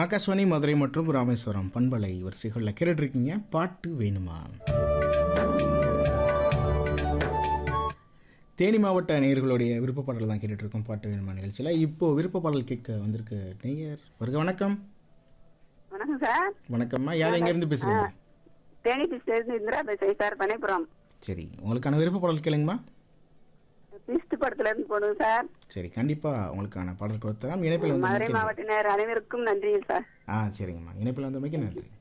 ஆகாஷ்வாணி மதுரை மற்றும் ராமேஸ்வரம் பண்பலை வரிசைகளில் கேட்டுட்ருக்கீங்க பாட்டு வேணுமா தேனி மாவட்ட நேயர்களுடைய விருப்ப பாடல் தான் கேட்டுட்டு இருக்கோம் பாட்டு வேணுமா நிகழ்ச்சியில் இப்போ விருப்ப பாடல் கேட்க வந்திருக்க நேயர் வருக வணக்கம் வணக்கம் சார் வணக்கம்மா யார் எங்கேருந்து பேசுகிறீங்க தேனி டிஸ்ட்ரிக்ட் இந்திரா பேசுறேன் சார் பண்ணைப்புறம் சரி உங்களுக்கான விருப்ப பாடல் கேளுங்கம்மா பீஸ்ட் படத்துல இருந்து போடுங்க சார் சரி கண்டிப்பாக உங்களுக்கான பாடல் கொடுத்தலாம் இணைப்பில் வந்து மதுரை மாவட்ட நேர் அனைவருக்கும் நன்றி சார் ஆ சரிங்கம்மா இணைப்பில் வந்தமைக்கு நன்றி